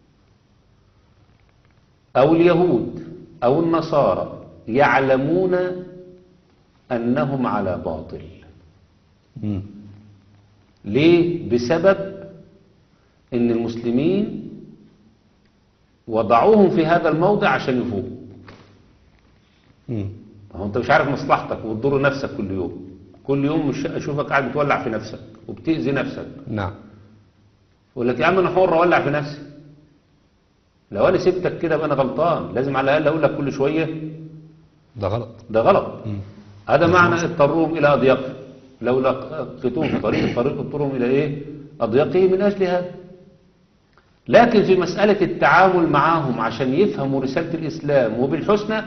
او اليهود او النصارى يعلمون انهم على باطل مم. ليه بسبب ان المسلمين وضعوهم في هذا الموضع عشان يفوقوا مم. ما هو انت مش عارف مصلحتك وتضر نفسك كل يوم كل يوم مش اشوفك قاعد بتولع في نفسك وبتأذي نفسك نعم يقول لك يا عم انا حر اولع في نفسي لو انا سبتك كده بقى انا غلطان لازم على الاقل اقول لك كل شويه ده غلط ده غلط مم. هذا معنى اضطرهم الى اضيقه لو لقيتوهم في طريق الطريق اضطرهم الى ايه اضيقه من اجل هذا لكن في مسألة التعامل معهم عشان يفهموا رسالة الإسلام وبالحسنى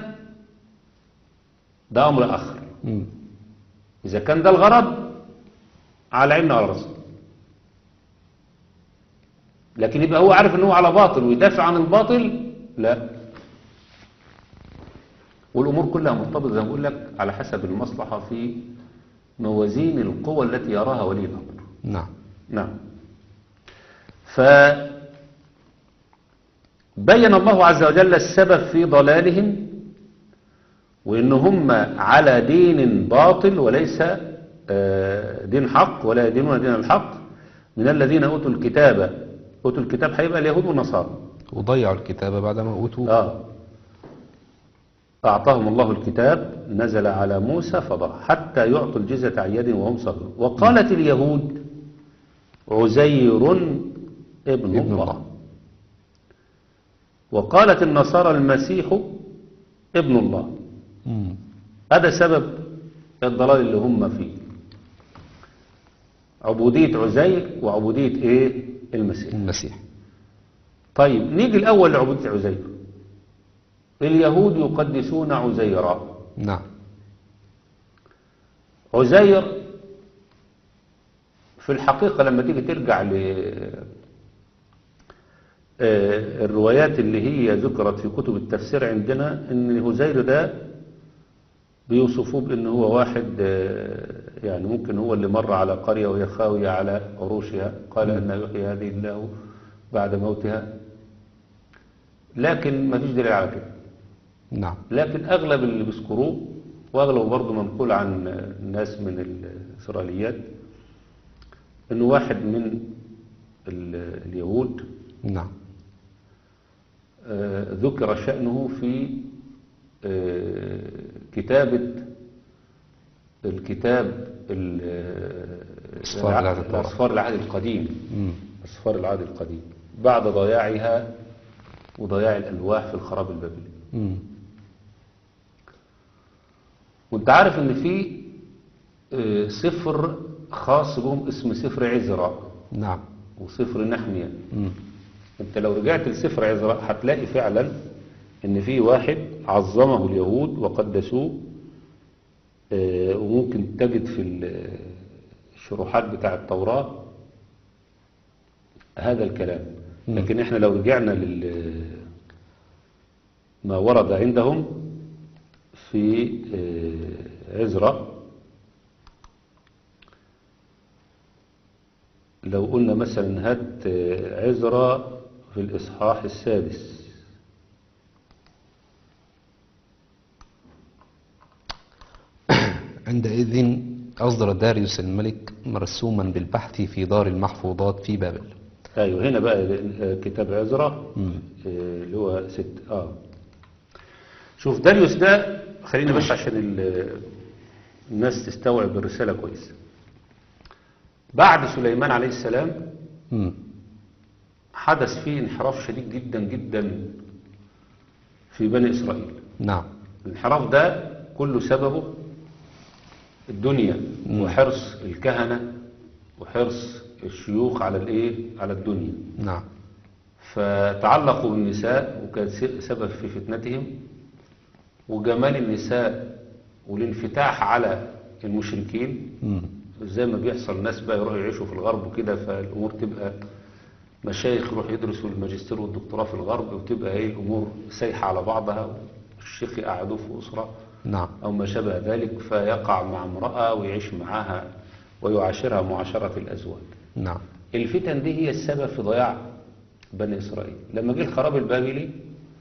ده أمر آخر مم. إذا كان ده الغرض على عيننا وعلى راسنا لكن يبقى هو عارف ان هو على باطل ويدافع عن الباطل لا والأمور كلها مرتبطة زي ما بقول لك على حسب المصلحة في موازين القوى التي يراها ولي الأمر نعم نعم فبين الله عز وجل السبب في ضلالهم وإن هم على دين باطل وليس آه، دين حق ولا يدينون دين الحق من الذين أوتوا الكتاب أوتوا الكتاب هيبقى اليهود والنصارى وضيعوا الكتابة بعدما أوتوا آه. أعطاهم الله الكتاب نزل على موسى فضاع حتى يعطوا الجزية عن يد وهم صغيرون وقالت اليهود عزير ابن, ابن الله. الله. وقالت النصارى المسيح ابن الله مم. هذا سبب الضلال اللي هم فيه عبودية عزير وعبودية ايه المسيح المسيح طيب نيجي الأول لعبودية عزير اليهود يقدسون عزيرا نعم عزير في الحقيقة لما تيجي ترجع ل آه، الروايات اللي هي ذكرت في كتب التفسير عندنا ان عزير ده بيوصفوه بان هو واحد آه، يعني ممكن هو اللي مر على قرية وهي خاوية على عروشها قال ان يحيي هذه الله بعد موتها لكن ما فيش دليل على كده نعم لكن أغلب اللي بيذكروه وأغلب برضه منقول عن الناس من الإسرائيليات إنه واحد من ال- اليهود نعم آه، ذكر شأنه في آه، كتابة الكتاب ال- آه، أسفار العهد التوراة. الأسفار العهد القديم مم. أسفار العهد القديم بعد ضياعها وضياع الألواح في الخراب البابلي مم. وانت عارف ان في آه، سفر خاص بهم اسمه سفر عزرا نعم وسفر نحمية مم. انت لو رجعت لسفر عزرا هتلاقي فعلا ان في واحد عظمه اليهود وقدسوه آه، وممكن تجد في ال- الشروحات بتاع التوراة هذا الكلام مم. لكن احنا لو رجعنا لل ما ورد عندهم في آه، عزرا لو قلنا مثلا هات آه، عزرا في الإصحاح السادس عندئذ أصدر داريوس الملك مرسوما بالبحث في دار المحفوظات في بابل ايوه هنا بقى آه، كتاب عزرا مم. آه، اللي هو ست اه شوف داريوس ده خلينا بس عشان ال- الناس تستوعب الرسالة كويس بعد سليمان عليه السلام مم. حدث فيه انحراف شديد جدا جدا في بني إسرائيل نعم الانحراف ده كله سببه الدنيا وحرص الكهنة وحرص الشيوخ على الايه على الدنيا نعم فتعلقوا بالنساء وكان س- سبب في فتنتهم وجمال النساء والانفتاح على المشركين مم. زي ما بيحصل ناس بقى يروحوا يعيشوا في الغرب وكده فالامور تبقى مشايخ يروحوا يدرسوا الماجستير والدكتوراه في الغرب وتبقى ايه الامور سايحه على بعضها الشيخ يقعدوه في اسره نعم او ما شابه ذلك فيقع مع امراه ويعيش معها ويعاشرها معاشره الازواج. نعم الفتن دي هي السبب في ضياع بني اسرائيل لما جه الخراب البابلي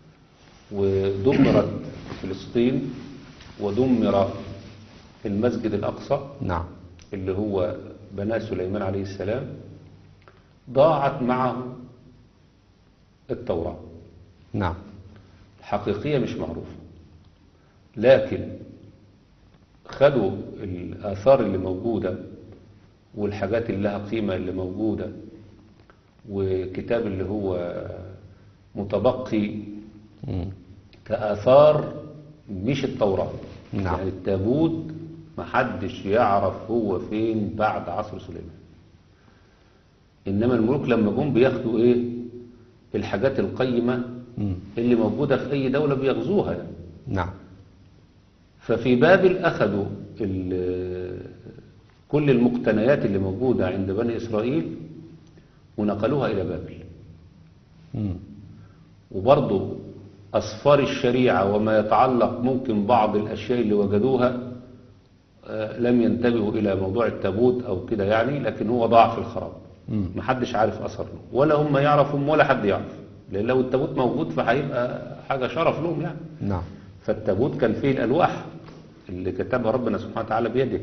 ودمرت فلسطين ودمر المسجد الاقصى نعم اللي هو بناه سليمان عليه السلام ضاعت معه التوراة نعم الحقيقية مش معروفة لكن خدوا الآثار اللي موجودة والحاجات اللي لها قيمة اللي موجودة وكتاب اللي هو متبقي مم. كآثار مش التوراة نعم. يعني التابوت محدش يعرف هو فين بعد عصر سليمان إنما الملوك لما جم بياخدوا إيه الحاجات القيمة مم. اللي موجودة في أي دولة بيغزوها يعني. نعم ففي بابل أخذوا ال- كل المقتنيات اللي موجودة عند بني إسرائيل ونقلوها إلى بابل مم. وبرضه أصفار الشريعة وما يتعلق ممكن بعض الأشياء اللي وجدوها آه، لم ينتبهوا إلى موضوع التابوت أو كده يعني لكن هو ضاع في الخراب مم. محدش عارف أثر له ولا هم يعرفهم ولا حد يعرف لأن لو التابوت موجود فهيبقى حاجة شرف لهم يعني نعم فالتابوت كان فيه الألواح اللي كتبها ربنا سبحانه وتعالى بيده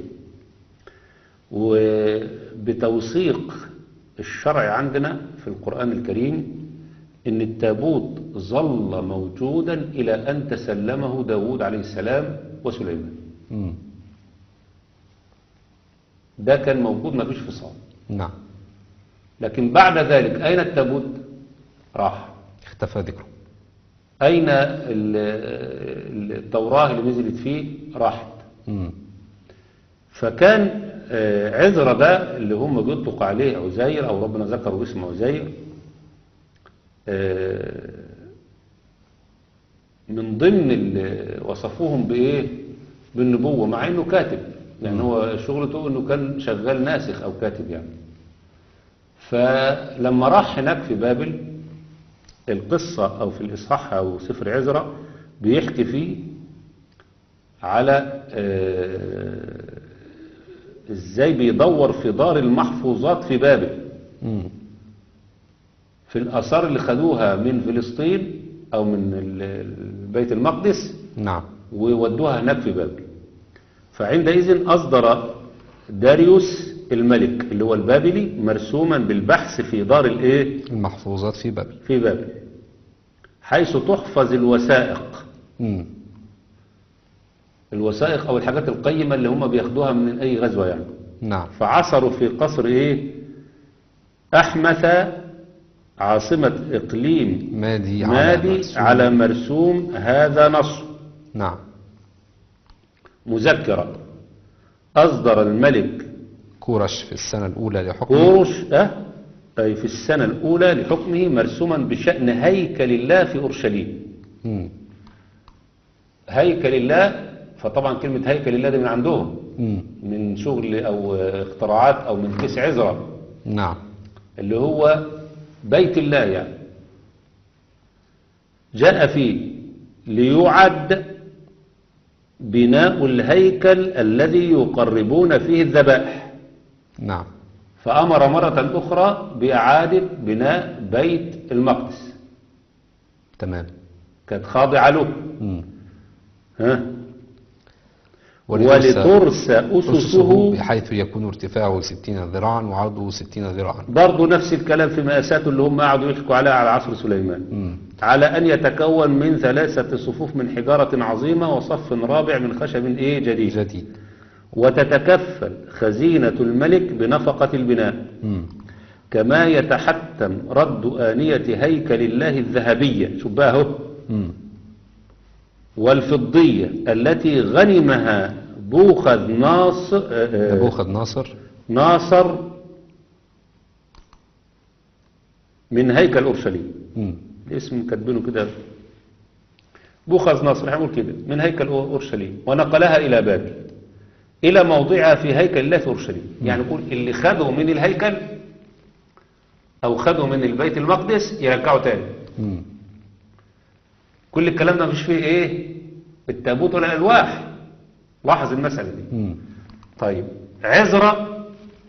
وبتوثيق الشرع عندنا في القرآن الكريم إن التابوت ظل موجودا إلى أن تسلمه داود عليه السلام وسليمان مم. ده كان موجود ما فيش فصال نعم لكن بعد ذلك أين التابوت راح اختفى ذكره أين ال- ال- التوراة اللي نزلت فيه راحت مم. فكان آه، عذرة ده اللي هم بيطلق عليه عزير أو ربنا ذكروا اسم عزير آه، من ضمن ال- وصفوهم بإيه بالنبوة مع إنه كاتب يعني هو شغلته إنه كان شغال ناسخ أو كاتب يعني فلما راح هناك في بابل القصة أو في الإصحاح أو سفر عزرة بيحكي فيه على آه، ازاي بيدور في دار المحفوظات في بابل مم. في الآثار اللي خدوها من فلسطين أو من ال- ال- بيت المقدس نعم وودوها هناك في بابل فعندئذ أصدر داريوس الملك اللي هو البابلي مرسوما بالبحث في دار الايه المحفوظات في بابل في بابل حيث تحفظ الوثائق مم. الوثائق أو الحاجات القيمة اللي هم بياخدوها من أي غزوة يعني نعم فعثروا في قصر ايه احمث عاصمة اقليم مادي على مادي مرسوم. على مرسوم هذا نص نعم مذكرة اصدر الملك كورش في السنة الأولى لحكمه كورش أه أي في السنة الأولى لحكمه مرسوما بشأن هيكل الله في أورشليم مم. هيكل الله فطبعا كلمة هيكل الله دي من عندهم مم. من شغل أو اختراعات أو من كيس عزرة نعم اللي هو بيت الله يعني جاء فيه ليعد بناء الهيكل الذي يقربون فيه الذبائح نعم فأمر مرة أخرى بإعادة بناء بيت المقدس تمام كانت خاضعة له مم. ها ولترسى ولترسى أسسه أسسه بحيث يكون ارتفاعه 60 ذراعا وعرضه 60 ذراعا برضه نفس الكلام في مقاساته اللي هم قعدوا يحكوا عليها على عصر سليمان مم. على أن يتكون من ثلاثة صفوف من حجارة عظيمة وصف رابع من خشب إيه جديد جديد وتتكفل خزينة الملك بنفقة البناء مم. كما يتحتم رد آنية هيكل الله الذهبية شوف بقى اهو مم. والفضية التي غنمها بوخذ ناصر آه، آه، نبوخذ ناصر ناصر من هيكل أورشليم مم. الاسم كاتبينه كده بوخذ ناصر هنقول كده من هيكل أورشليم ونقلها إلى بابل إلى موضعها في هيكل الله في أورشليم يعني يقول اللي خدوا من الهيكل أو خدوا من البيت المقدس يرجعوا تاني مم. كل الكلام ده مش فيه إيه التابوت ولا الألواح لاحظ المسألة دي مم. طيب عزرا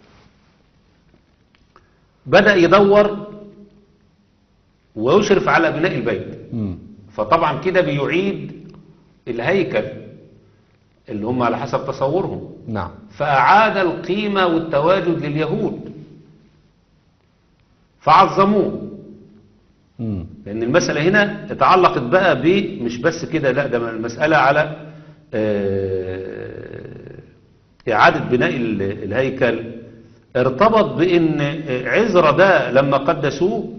بدأ يدور ويشرف على بناء البيت مم. فطبعا كده بيعيد الهيكل اللي هم على حسب تصورهم نعم فأعاد القيمة والتواجد لليهود فعظموه مم. لأن المسألة هنا اتعلقت بقى ب مش بس كده لا ده المسألة على آه، إعادة بناء ال- الهيكل ارتبط بأن عزرا ده لما قدسوه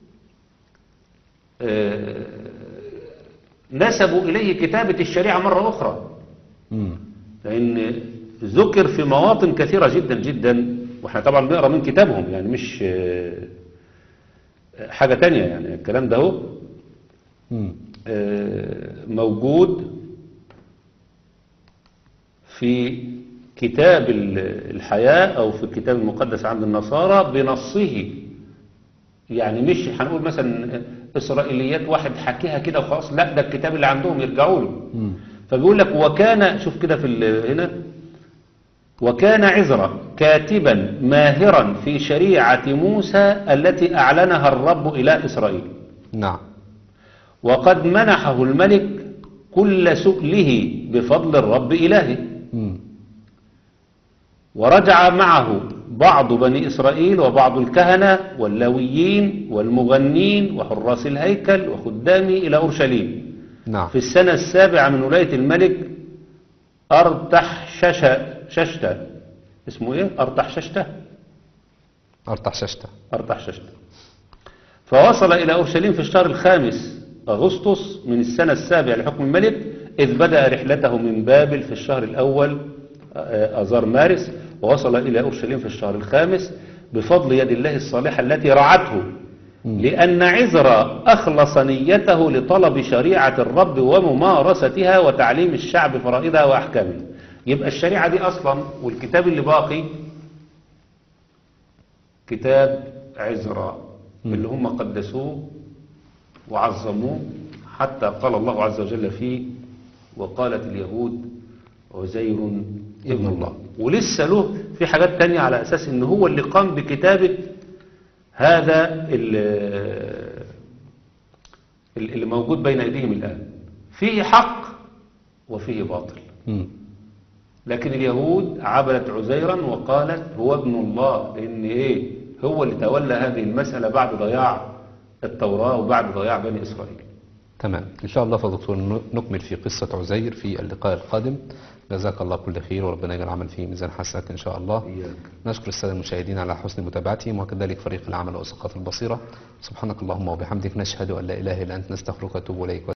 آه، نسبوا إليه كتابة الشريعة مرة أخرى مم. لأن ذكر في مواطن كثيرة جدا جدا واحنا طبعا بنقرا من كتابهم يعني مش آه، حاجة تانية يعني الكلام ده هو مم. آه، موجود في كتاب ال- الحياة أو في الكتاب المقدس عند النصارى بنصه يعني مش هنقول مثلا إسرائيليات واحد حكيها كده وخلاص لا ده الكتاب اللي عندهم يرجعوا له مم. فبيقول لك وكان شوف كده في ال- هنا وكان عزرا كاتبا ماهرا في شريعة موسى التي أعلنها الرب إلى إسرائيل نعم وقد منحه الملك كل سؤله بفضل الرب إلهه مم. ورجع معه بعض بني إسرائيل وبعض الكهنة واللاويين والمغنين وحراس الهيكل وخدامه إلى أورشليم نعم في السنة السابعة من ولاية الملك أرتح ششة ششتة اسمه إيه؟ أرتح ششتة أرتح ششتة أرتح ششتة فوصل إلى أورشليم في الشهر الخامس أغسطس من السنة السابعة لحكم الملك إذ بدأ رحلته من بابل في الشهر الأول آه، أذار مارس ووصل إلى أورشليم في الشهر الخامس بفضل يد الله الصالحة التي رعته لأن عزرا أخلص نيته لطلب شريعة الرب وممارستها وتعليم الشعب فرائضها وأحكامها يبقى الشريعة دي أصلا والكتاب اللي باقي كتاب عزرا اللي هم قدسوه وعظموه حتى قال الله عز وجل فيه وقالت اليهود عزير ابن الله ولسه له في حاجات تانية على أساس إن هو اللي قام بكتابة هذا ال- اللي موجود بين أيديهم الآن فيه حق وفيه باطل مم. لكن اليهود عبدت عزيرا وقالت هو ابن الله لأن إيه هو اللي تولى هذه المسألة بعد ضياع التوراة وبعد ضياع بني إسرائيل تمام إن شاء الله فدكتور ن- نكمل في قصة عزير في اللقاء القادم جزاك الله كل خير وربنا يجعل العمل فيه ميزان حسنات إن شاء الله إياك. نشكر السادة المشاهدين على حسن متابعتهم وكذلك فريق العمل وثقافة البصيرة سبحانك اللهم وبحمدك نشهد أن لا إله إلا أنت نستغفرك ونتوب إليك